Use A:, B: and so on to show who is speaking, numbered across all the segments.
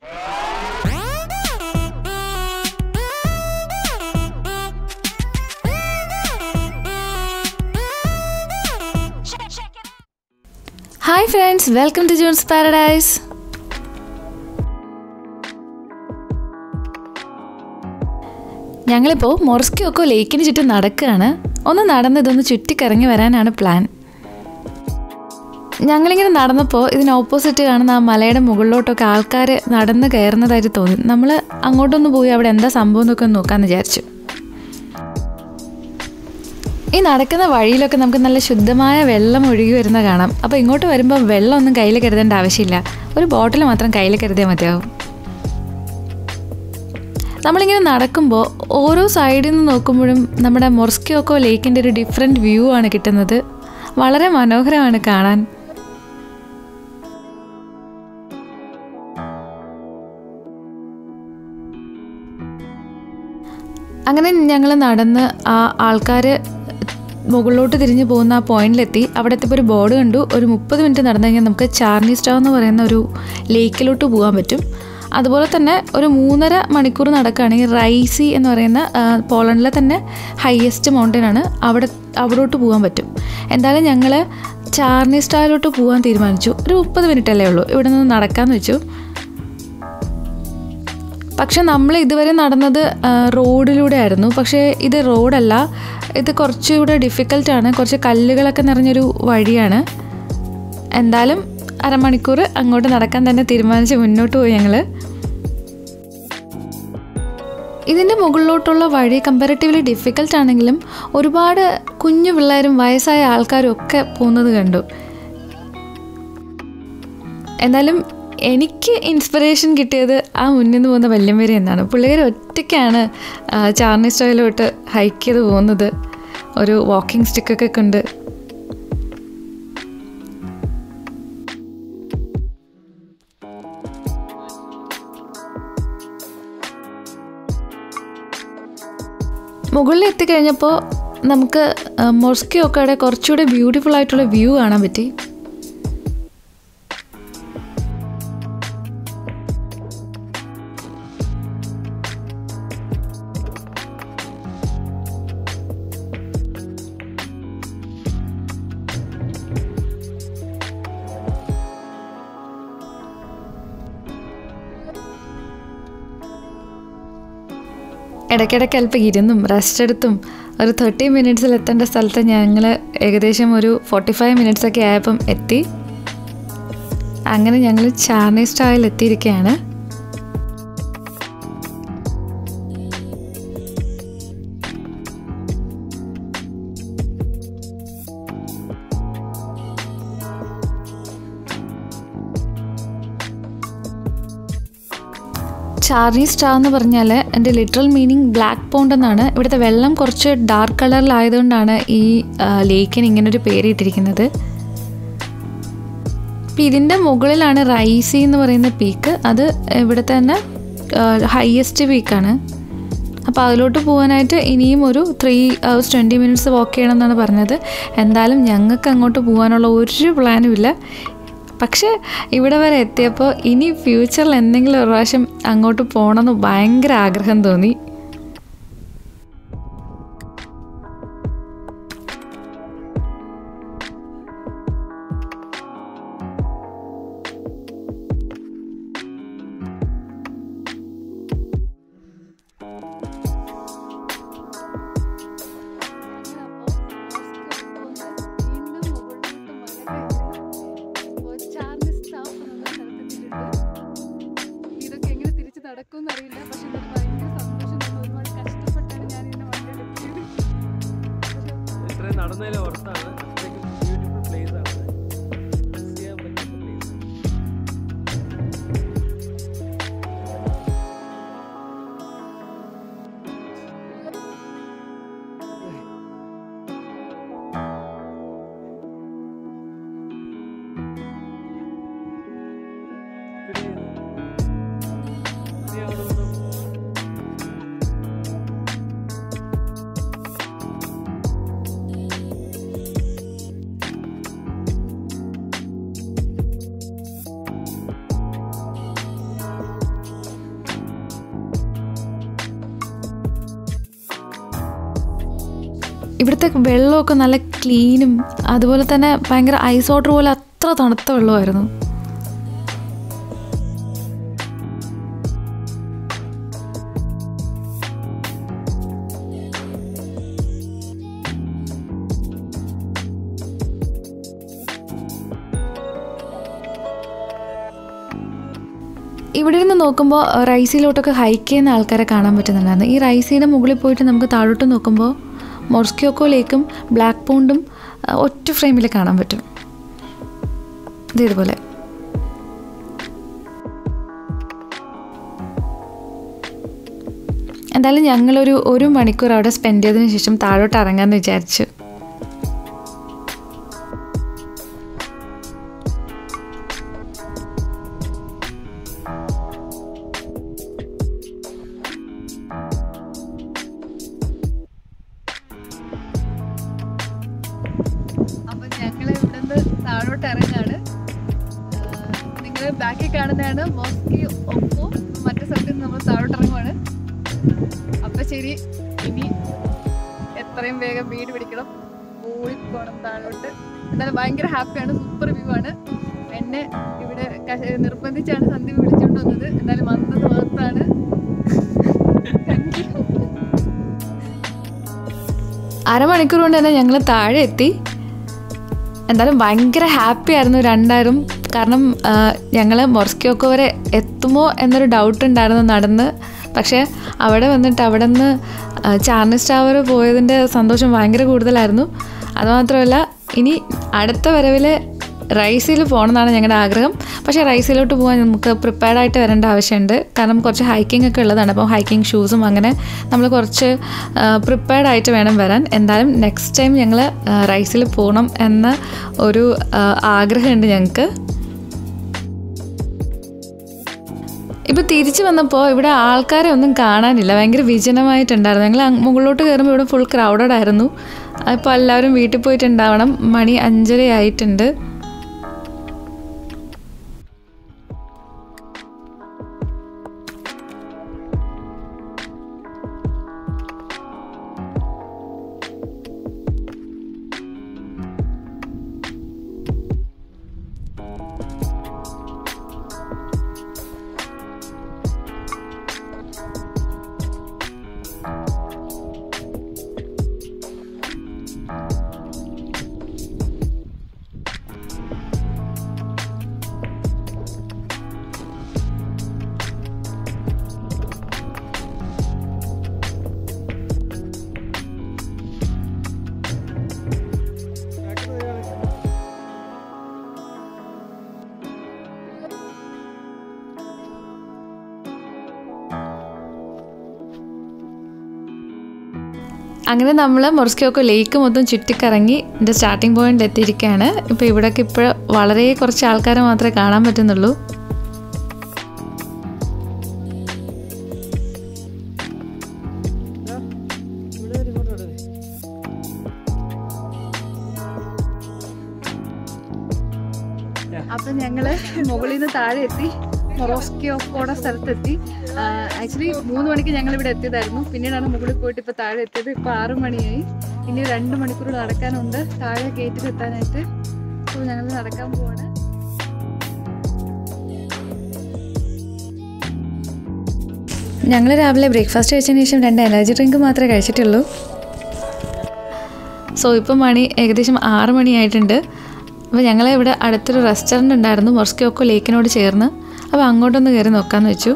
A: Hi friends welcome to June's Paradise ഞങ്ങളിപ്പോൾ മൊറസ്കിയൊക്കെ ലേക്കിന് ചുറ്റും നടക്കുകയാണ് ഒന്ന് നടന്ന് ഇതൊന്ന് ചുറ്റിക്കറങ്ങി വരാനാണ് പ്ലാൻ ഞങ്ങളിങ്ങനെ നടന്നപ്പോൾ ഇതിന് ഓപ്പോസിറ്റ് കാണുന്ന ആ മലയുടെ മുകളിലോട്ടൊക്കെ ആൾക്കാർ നടന്ന് കയറുന്നതായിട്ട് തോന്നി നമ്മൾ അങ്ങോട്ടൊന്ന് പോയി അവിടെ എന്താ സംഭവം എന്നൊക്കെ ഒന്ന് നോക്കാമെന്ന് വിചാരിച്ചു ഈ നടക്കുന്ന വഴിയിലൊക്കെ നമുക്ക് നല്ല ശുദ്ധമായ വെള്ളം ഒഴുകി വരുന്ന കാണാം അപ്പോൾ ഇങ്ങോട്ട് വരുമ്പോൾ വെള്ളമൊന്നും കയ്യിൽ കരുതേണ്ട ആവശ്യമില്ല ഒരു ബോട്ടിൽ മാത്രം കയ്യിൽ കരുതിയാൽ മതിയാവും നമ്മളിങ്ങനെ നടക്കുമ്പോൾ ഓരോ സൈഡിൽ നിന്ന് നോക്കുമ്പോഴും നമ്മുടെ മൊർസ്കിയോക്കോ ലേക്കിൻ്റെ ഒരു ഡിഫറെൻറ്റ് വ്യൂ ആണ് കിട്ടുന്നത് വളരെ മനോഹരമാണ് കാണാൻ അങ്ങനെ ഞങ്ങൾ നടന്ന് ആ ആൾക്കാർ മുകളിലോട്ട് തിരിഞ്ഞു പോകുന്ന ആ പോയിന്റിലെത്തി അവിടെ എത്തിയപ്പോൾ ഒരു ബോർഡ് കണ്ടു ഒരു മുപ്പത് മിനിറ്റ് നടന്നു കഴിഞ്ഞാൽ നമുക്ക് ചാർണി സ്റ്റാവ് എന്ന് പറയുന്ന ഒരു ലേക്കിലോട്ട് പോകാൻ പറ്റും അതുപോലെ തന്നെ ഒരു മൂന്നര മണിക്കൂർ നടക്കുകയാണെങ്കിൽ റൈസി എന്ന് പറയുന്ന ആ, പോളണ്ടിലെ തന്നെ ഹയസ്റ്റ് മൗണ്ടൻ ആണ് അവിടെ അവിടോട്ട് പോകാൻ പറ്റും എന്തായാലും ഞങ്ങൾ ചാർണി സ്റ്റാവിലോട്ട് പോകാൻ തീരുമാനിച്ചു ഒരു മുപ്പത് മിനിറ്റ് അല്ലേ ഉള്ളൂ ഇവിടെ നിന്ന് നടക്കാമെന്ന് വെച്ചു പക്ഷെ നമ്മൾ ഇതുവരെ നടന്നത് ആ, റോഡിലൂടെ ആയിരുന്നു പക്ഷേ ഇത് റോഡല്ല ഇത് കുറച്ചുകൂടെ ഡിഫിക്കൽട്ടാണ് കുറച്ച് കല്ലുകളൊക്കെ നിറഞ്ഞൊരു വഴിയാണ് എന്തായാലും അരമണിക്കൂർ അങ്ങോട്ട് നടക്കാൻ തന്നെ തീരുമാനിച്ച് മുന്നോട്ട് പോയി ഞങ്ങൾ ഇതിൻ്റെ മുകളിലോട്ടുള്ള വഴി കമ്പാരിറ്റീവ്ലി ഡിഫിക്കൽട്ട് ആണെങ്കിലും ഒരുപാട് കുഞ്ഞു പിള്ളേരും വയസ്സായ ആൾക്കാരും ഒക്കെ പോകുന്നത് കണ്ടു എന്തായാലും എനിക്ക് ഇൻസ്പിറേഷൻ കിട്ടിയത് ആ മുന്നിൽ നിന്ന് പോകുന്ന വല്യമ്മേരി എന്നാണ് പുള്ളിക്കാരി ഒറ്റയ്ക്കാണ് ആ, ചാർണി സ്റ്റോയിലോട്ട് ഹൈക്ക് ചെയ്ത് പോകുന്നത് ഒരു വാക്കിംഗ് സ്റ്റിക്കൊക്കെ കൊണ്ട് മുകളിൽ എത്തിക്കഴിഞ്ഞപ്പോൾ നമുക്ക് മൊസ്കിയൊക്കെ കുറച്ചുകൂടി ബ്യൂട്ടിഫുൾ ആയിട്ടുള്ള വ്യൂ കാണാൻ പറ്റി ഇടയ്ക്കിടയ്ക്ക് അല്പം ഇരുന്നും റെസ്റ്റ് എടുത്തും ഒരു തേർട്ടി മിനിറ്റ്സിൽ എത്തേണ്ട സ്ഥലത്ത് ഞങ്ങൾ ഏകദേശം ഒരു ഫോർട്ടി ഫൈവ് മിനിറ്റ്സ് ഒക്കെ ആയപ്പം എത്തി അങ്ങനെ ഞങ്ങൾ ചാർണി സ്റ്റായിൽ എത്തിയിരിക്കുകയാണ് ചാർണി സ്റ്റാർ എന്ന് പറഞ്ഞാൽ എൻ്റെ ലിറ്ററൽ മീനിങ് ബ്ലാക്ക് പോണ്ട് എന്നാണ് ഇവിടുത്തെ വെള്ളം കുറച്ച് ഡാർക്ക് കളറിലായതുകൊണ്ടാണ് ഈ ആ, ലേക്കിന് ഇങ്ങനൊരു പേര് ഇട്ടിരിക്കുന്നത് അപ്പം ഇതിൻ്റെ മുകളിലാണ് റൈസി എന്ന് പറയുന്ന പീക്ക് അത് ഇവിടുത്തെ തന്നെ ഹയസ്റ്റ് പീക്കാണ് അപ്പോൾ അതിലോട്ട് പോകാനായിട്ട് ഇനിയും ഒരു three hours twenty minutes walk ചെയ്യണം എന്നാണ് പറഞ്ഞത് എന്തായാലും ഞങ്ങൾക്ക് അങ്ങോട്ട് പോകാനുള്ള ഒരു പ്ലാനും ഇല്ല പക്ഷേ ഇവിടെ വരെ എത്തിയപ്പോൾ ഇനി ഫ്യൂച്ചറിൽ എന്തെങ്കിലും ഒരു പ്രാവശ്യം അങ്ങോട്ട് പോകണമെന്ന് ഭയങ്കര ആഗ്രഹം തോന്നി
B: ഇതൊക്കെ എങ്ങനെ തിരിച്ച് നടക്കും അറിയില്ല പക്ഷെ എനിക്ക് ഭയങ്കര സന്തോഷം തോന്നുന്നു ഒരുപാട് കഷ്ടപ്പെട്ടാണ് ഞാൻ എന്നെ വണ്ടിയെടുത്തത്
C: ഇത്രയും നടന്നതിൽ ഓർത്താണ് അത്രയ്ക്കും ബ്യൂട്ടിഫുൾ പ്ലേസ് ആണ് Miss ചെയ്യാൻ പറ്റുന്ന place. ഇനി അവിടെ ഒന്ന്
A: ഇവിടുത്തെ വെള്ളമൊക്കെ നല്ല ക്ലീനും അതുപോലെ തന്നെ ഭയങ്കര ഐസ് വാട്ടർ പോലെ അത്ര തണുത്ത വെള്ളമായിരുന്നു ഇവിടെ നിന്ന് നോക്കുമ്പോൾ റൈസിലോട്ടൊക്കെ ഹൈക്ക് ചെയ്യുന്ന ആൾക്കാരെ കാണാൻ പറ്റുന്നുണ്ടായിരുന്നു ഈ റൈസിയുടെ മുകളിൽ പോയിട്ട് നമുക്ക് താഴോട്ട് നോക്കുമ്പോൾ മൊർസ്ക്യോക്കോ ലേക്കും ബ്ലാക്ക് പോണ്ടും ആ, ഒറ്റ ഫ്രെയിമിൽ കാണാൻ പറ്റും ഇത് ഇതുപോലെ എന്തായാലും ഞങ്ങളൊരു ഒരു മണിക്കൂർ അവിടെ സ്പെൻഡ് ചെയ്തതിന് ശേഷം താഴോട്ട് ഇറങ്ങാമെന്ന് വിചാരിച്ചു
B: അപ്പൊ ഞങ്ങൾ ഇവിടുന്ന് താഴോട്ട് ഇറങ്ങാണ് നിങ്ങൾ ബാക്കിൽ കാണുന്നതാണ് മോസ്കി ഒപ്പോ മറ്റേ സ്ഥലത്ത് നിന്ന് നമ്മൾ താഴോട്ട് ഇറങ്ങുവാണ് അപ്പൊ ശരി ഇനി എത്രയും വേഗം വീട് പിടിക്കണം ഓടിപ്പോണം താഴോട്ട് എന്നാലും ഭയങ്കര ഹാപ്പിയാണ് സൂപ്പർ വ്യൂ ആണ് എന്നെ ഇവിടെ ക- നിർബന്ധിച്ചാണ് സന്ദീപ് വിളിച്ചുകൊണ്ട് വന്നത് എന്നാലും വന്നത് മാത്രമാണ് താങ്ക് യു
A: അരമണിക്കൂർ കൊണ്ട് തന്നെ ഞങ്ങൾ താഴെ എത്തി എന്തായാലും ഭയങ്കര ഹാപ്പി ആയിരുന്നു രണ്ടായിരം കാരണം ഞങ്ങൾ മൊർസ്ക്യോക്കോ വരെ എത്തുമോ എന്നൊരു ഡൗട്ട് ഉണ്ടായിരുന്നു നടന്ന് പക്ഷേ അവിടെ വന്നിട്ട് അവിടെ നിന്ന് ചാർണിസ് ടവർ പോയതിൻ്റെ സന്തോഷം ഭയങ്കര കൂടുതലായിരുന്നു അതുമാത്രമല്ല ഇനി അടുത്ത വരവിൽ റൈസിൽ പോകണമെന്നാണ് ഞങ്ങളുടെ ആഗ്രഹം പക്ഷേ റൈസിലോട്ട് പോകാൻ നമുക്ക് പ്രിപ്പയർഡ് ആയിട്ട് വരേണ്ട ആവശ്യമുണ്ട് കാരണം കുറച്ച് ഹൈക്കിംഗ് ഒക്കെ ഉള്ളതാണ് അപ്പോൾ ഹൈക്കിംഗ് ഷൂസും അങ്ങനെ നമ്മൾ കുറച്ച് പ്രിപ്പയർഡ് ആയിട്ട് വേണം വരാൻ എന്തായാലും നെക്സ്റ്റ് ടൈം ഞങ്ങൾ റൈസിൽ പോകണം എന്ന ഒരു ആ, ആഗ്രഹമുണ്ട് ഞങ്ങൾക്ക് ഇപ്പോൾ തിരിച്ചു വന്നപ്പോൾ ഇവിടെ ആൾക്കാരെ ഒന്നും കാണാനില്ല ഭയങ്കര വിജനമായിട്ടുണ്ടായിരുന്നു ഞങ്ങൾ അങ്ങ് മുകളിലോട്ട് കയറുമ്പോൾ ഇവിടെ ഫുൾ ക്രൗഡഡ് ആയിരുന്നു അപ്പോൾ എല്ലാവരും വീട്ടിൽ പോയിട്ടുണ്ടാവണം മണി അഞ്ചര ആയിട്ടുണ്ട് അങ്ങനെ നമ്മൾ മൊറസ്ക്യോക്കോ ലേക്ക് മൊത്തം ചുറ്റിക്കറങ്ങി എൻ്റെ സ്റ്റാർട്ടിംഗ് പോയിന്റ് എത്തിയിരിക്കുകയാണ് ഇപ്പോൾ ഇവിടെയൊക്കെ ഇപ്പോൾ വളരെ കുറച്ച് ആൾക്കാരെ മാത്രമേ കാണാൻ പറ്റുന്നുള്ളൂ
C: ഇവിടെ ഒരു ഇങ്ങോട്ട് വിടണേ.
B: അപ്പൊ ഞങ്ങള് മുകളിൽ നിന്ന് താഴെ എത്തി മൊറോസ്കിയോക്കോടെ സ്ഥലത്തെത്തി ആക്ച്വലി മൂന്ന് മണിക്ക് ഞങ്ങൾ ഇവിടെ എത്തിയതായിരുന്നു പിന്നീടാണ് മുകളിൽ പോയിട്ട് ഇപ്പൊ താഴെ എത്തിയത് ഇപ്പൊ ആറു മണിയായി ഇനി രണ്ട് മണിക്കൂർ നടക്കാനുണ്ട് താഴെ ഗേറ്റിൽ എത്താനായിട്ട് അപ്പോൾ ഞങ്ങൾ നടക്കാൻ പോവാണ്
A: ഞങ്ങൾ രാവിലെ ബ്രേക്ക്ഫാസ്റ്റ് കഴിച്ചതിന് ശേഷം രണ്ട് എനർജി ഡ്രിങ്ക് മാത്രമേ കഴിച്ചിട്ടുള്ളൂ സോ ഇപ്പം മണി ഏകദേശം ആറ് മണിയായിട്ടുണ്ട് അപ്പോൾ ഞങ്ങൾ ഇവിടെ അടുത്തൊരു റെസ്റ്റോറൻറ്റ് ഉണ്ടായിരുന്നു മൊർസ്ക്യോക്കോ ലേക്കിനോട് ചേർന്ന് അപ്പോൾ അങ്ങോട്ടൊന്ന് കയറി നോക്കാമെന്ന് വെച്ചു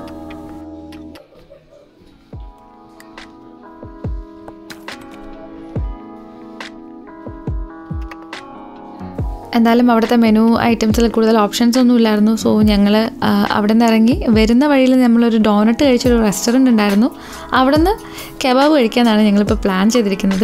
A: എന്തായാലും അവിടുത്തെ മെനു ഐറ്റംസിൽ കൂടുതൽ ഓപ്ഷൻസ് ഒന്നും ഇല്ലായിരുന്നു സോ ഞങ്ങൾ അവിടെ നിന്ന് ഇറങ്ങി വരുന്ന വഴിയിൽ നമ്മളൊരു ഡോനറ്റ് കഴിച്ചൊരു റെസ്റ്റോറൻറ്റ് ഉണ്ടായിരുന്നു അവിടെ നിന്ന് കെബാബ് കഴിക്കാനാണ് ഞങ്ങളിപ്പോൾ പ്ലാൻ ചെയ്തിരിക്കുന്നത്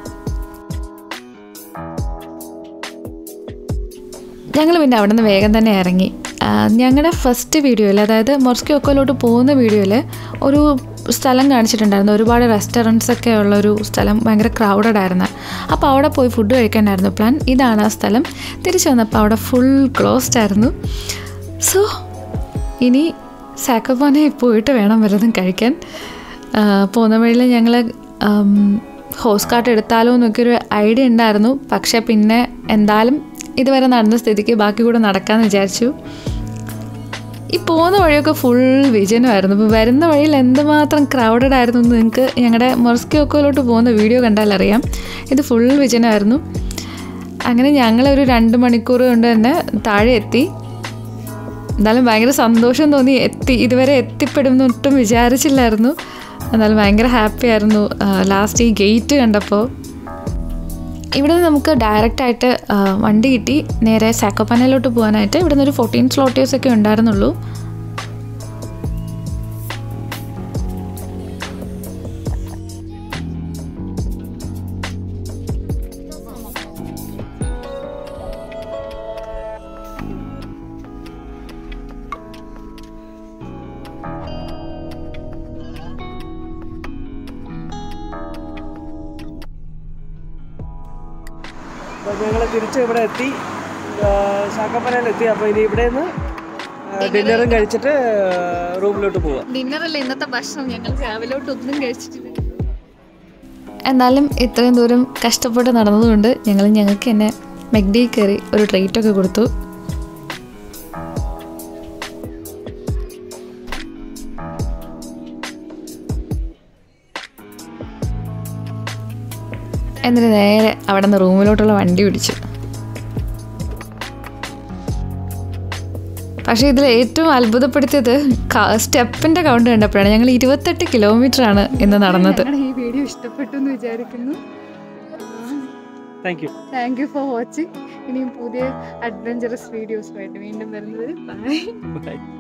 A: ഞങ്ങൾ പിന്നെ അവിടെ നിന്ന് വേഗം തന്നെ ഇറങ്ങി ഞങ്ങളുടെ ഫസ്റ്റ് വീഡിയോയിൽ അതായത് മൊർസ്ക്യോക്കോയിലോട്ട് പോകുന്ന വീഡിയോയിൽ ഒരു സ്ഥലം കാണിച്ചിട്ടുണ്ടായിരുന്നു ഒരുപാട് റെസ്റ്റോറൻറ്റ്സ് ഒക്കെ ഉള്ള ഒരു സ്ഥലം ഭയങ്കര ക്രൗഡഡ് ആയിരുന്നു അപ്പോൾ അവിടെ പോയി ഫുഡ് കഴിക്കാനായിരുന്നു പ്ലാൻ ഇതാണ് ആ സ്ഥലം തിരിച്ചു വന്നപ്പോൾ അവിടെ ഫുൾ ക്ലോസ്ഡ് ആയിരുന്നു സോ ഇനി സാക്കോപ്പാനെ പോയിട്ട് വേണം വല്ലതും കഴിക്കാൻ ആ, പോകുന്ന വഴിയിൽ ഞങ്ങൾ ഹോസ് കാർട്ട് എടുത്താലോ എന്നൊക്കെ ഒരു ഐഡിയ ഉണ്ടായിരുന്നു പക്ഷേ പിന്നെ എന്തായാലും ഇതുവരെ നടന്ന സ്ഥിതിക്ക് ബാക്കി കൂടെ നടക്കാമെന്ന് വിചാരിച്ചു ഈ പോകുന്ന വഴിയൊക്കെ ഫുൾ വിജനമായിരുന്നു ഇപ്പോൾ വരുന്ന വഴിയിൽ എന്തുമാത്രം ക്രൗഡഡ് ആയിരുന്നു എന്ന് നിങ്ങൾക്ക് ഞങ്ങളുടെ മൊറസ്കിയോക്കോയിലോട്ട് പോകുന്ന വീഡിയോ കണ്ടാൽ അറിയാം ഇത് ഫുൾ വിജനമായിരുന്നു അങ്ങനെ ഞങ്ങളൊരു രണ്ട് മണിക്കൂർ കൊണ്ട് തന്നെ താഴെ എത്തി എന്നാലും ഭയങ്കര സന്തോഷം തോന്നി എത്തി ഇതുവരെ എത്തിപ്പെടുമെന്ന് ഒട്ടും വിചാരിച്ചില്ലായിരുന്നു എന്നാലും ഭയങ്കര ഹാപ്പി ആയിരുന്നു ലാസ്റ്റ് ഈ ഗേറ്റ് കണ്ടപ്പോൾ ഇവിടെ നിന്ന് നമുക്ക് ഡയറക്റ്റ് ആയിട്ട് ആ, വണ്ടി കിട്ടി നേരെ സാക്കോപ്പനയിലോട്ട് പോകാനായിട്ട് ഇവിടെ നിന്ന് ഒരു ഫോർട്ടീൻ സ്ലോട്ടേഴ്സ് ഒക്കെ ഉണ്ടായിരുന്നുള്ളൂ
C: അപ്പോൾ ഞങ്ങൾ തിരിച്ച് ഇവിടെ എത്തി ശാക്കപ്പനയിൽ എത്തി അപ്പോൾ ഇനി ഇവിടെ നിന്ന് ഡിന്നറും കഴിച്ചിട്ട് റൂമിലോട്ട് പോവാം
B: ഡിന്നറല്ല ഇന്നത്തെ ഭക്ഷണം ഞങ്ങൾ രാവിലോട്ട് ഒന്നും കഴിച്ചിട്ടില്ല
A: എന്നാലും ഇത്രയും ദൂരം കഷ്ടപ്പെട്ട് നടന്നതുകൊണ്ട് ഞങ്ങൾ ഞങ്ങൾക്ക് തന്നെ മെഗ്ഡി കയറി ഒരു ട്രീറ്റൊക്കെ കൊടുത്തു എന്നിട്ട് നേരെ അവിടെ നിന്ന് റൂമിലോട്ടുള്ള വണ്ടി പിടിച്ചു പക്ഷേ ഇതിൽ ഏറ്റവും അത്ഭുതപ്പെടുത്തിയത് സ്റ്റെപ്പിൻ്റെ കൗണ്ട് കണ്ടപ്പോഴാണ് ഞങ്ങൾ ഇരുപത്തെട്ട് കിലോമീറ്റർ ആണ് ഇന്ന് നടന്നത്
B: ഞങ്ങളുടെ ഈ വീഡിയോ ഇഷ്ടപ്പെട്ടു എന്ന് വിചാരിക്കുന്നു
C: thank you
B: thank you for watching ഇനിയും പുതിയ അഡ്വഞ്ചറസ് വീഡിയോസുമായിട്ട് വീണ്ടും വരുന്നത് ബൈ
C: ബൈ